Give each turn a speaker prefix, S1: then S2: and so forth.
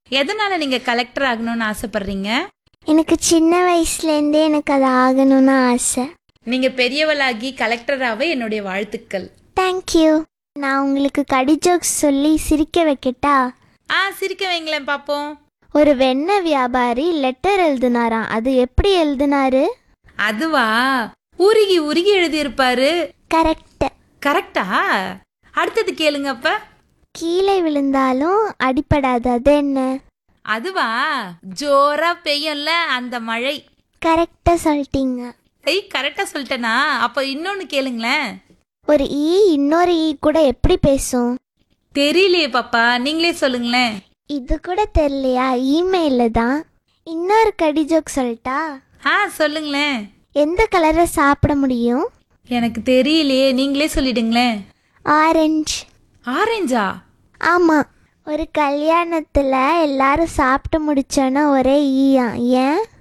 S1: எதனால நீங்க கலெக்டர் ஆகணும்னு ஆசைப்படுறீங்க
S2: எனக்கு சின்ன வயசுலேருந்தே எனக்கு அது ஆகணும்னு ஆசை
S1: நீங்க பெரியவளாகி கலெக்டராக என்னுடைய வாழ்த்துக்கள்
S2: தேங்க்யூ நான் உங்களுக்கு கடி ஜோக்ஸ் சொல்லி சிரிக்க வைக்கட்டா
S1: ஆ சிரிக்க வைங்களேன் பாப்போம்
S2: ஒரு வெண்ணெய் வியாபாரி லெட்டர் எழுதினாராம் அது எப்படி எழுதினாரு
S1: அதுவா உருகி உருகி எழுதியிருப்பாரு
S2: கரெக்ட்
S1: கரெக்டா அடுத்தது கேளுங்க அப்ப
S2: கீழே விழுந்தாலும் அடிபடாது அது என்ன
S1: அதுவா ஜோரா பெய்யும்ல அந்த மழை
S2: கரெக்டாக சொல்லிட்டீங்க
S1: ஐய் கரெக்டா சொல்லிட்டேனா அப்ப இன்னொன்னு கேளுங்களேன்
S2: ஒரு ஈ இன்னொரு ஈ கூட எப்படி பேசும்
S1: தெரியலையே பாப்பா நீங்களே சொல்லுங்களேன்
S2: இது கூட தெரியலையா இமெயிலில் தான் இன்னொரு கடி ஜோக் சொல்லட்டா
S1: ஆ சொல்லுங்களேன்
S2: எந்த கலரை சாப்பிட முடியும்
S1: எனக்கு தெரியலையே நீங்களே சொல்லிடுங்களேன்
S2: ஆரஞ்சு
S1: ஆரஞ்சா
S2: ஆமாம் ஒரு கல்யாணத்தில் எல்லாரும் சாப்பிட்டு முடிச்சோன்னா ஒரே ஈயா ஏன்